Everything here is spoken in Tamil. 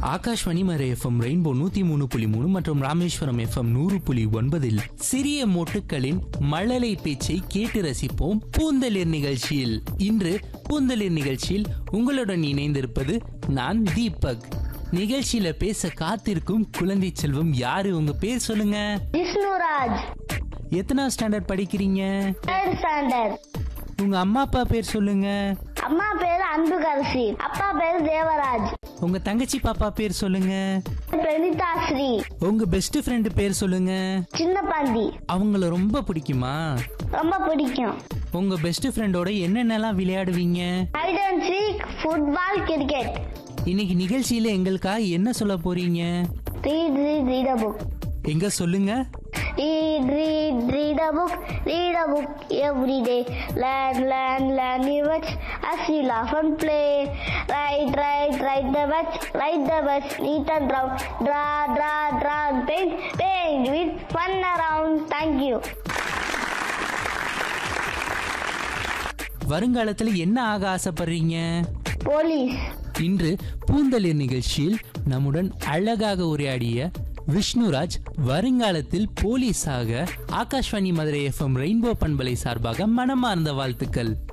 ஆகாஷ்வாணி மறை எஃப்எம் ரெயின்போ நூத்தி மூணு புள்ளி மூணு மற்றும் ராமேஸ்வரம் எஃப்எம் நூறு புள்ளி ஒன்பதில் சிறிய மொட்டுக்களின் மழலை பேச்சை கேட்டு ரசிப்போம் பூந்தளிர் நிகழ்ச்சியில் இன்று பூந்தளிர் நிகழ்ச்சியில் உங்களுடன் இணைந்திருப்பது நான் தீபக் நிகழ்ச்சியில பேச காத்திருக்கும் குழந்தை செல்வம் யாரு உங்க பேர் சொல்லுங்க விஷ்ணுராஜ் எத்தனாவது ஸ்டாண்டர்ட் படிக்கிறீங்க தேர்ட் ஸ்டாண்டர்ட் உங்க அம்மா அப்பா பேர் சொல்லுங்க அம்மா பேரு அன்புகரசி அப்பா பேரு தேவராஜ் உங்க தங்கச்சி பாப்பா பேர் சொல்லுங்க பிரணிதாஸ்ரீ உங்க பெஸ்ட் ஃப்ரெண்டு பேர் சொல்லுங்க சின்ன பாண்டி அவங்கள ரொம்ப பிடிக்குமா ரொம்ப பிடிக்கும் உங்க பெஸ்ட் ஃப்ரெண்டோட என்னென்னலாம் விளையாடுவீங்க hide and seek football cricket இன்னைக்கு நிகழ்ச்சியில எங்களுக்காக என்ன சொல்ல போறீங்க read read read a book எங்க சொல்லுங்க Read, read, read a book, read a book every day. Learn, learn, learn new words as we laugh and play. Write, write, write the words, write the words neat and round. Draw, draw, draw and paint, paint with fun around. Thank you. வருங்காலத்துல என்ன ஆக ஆசைப்படுறீங்க Police. இன்று பூந்தளிர் நிகழ்ச்சியில் நம்முடன் அழகாக உரையாடிய விஷ்ணுராஜ் வருங்காலத்தில் போலீஸாக ஆகாஷ்வாணி மதுரை எஃப்எம் ரெயின்போ பண்பலை சார்பாக மனமார்ந்த வாழ்த்துக்கள்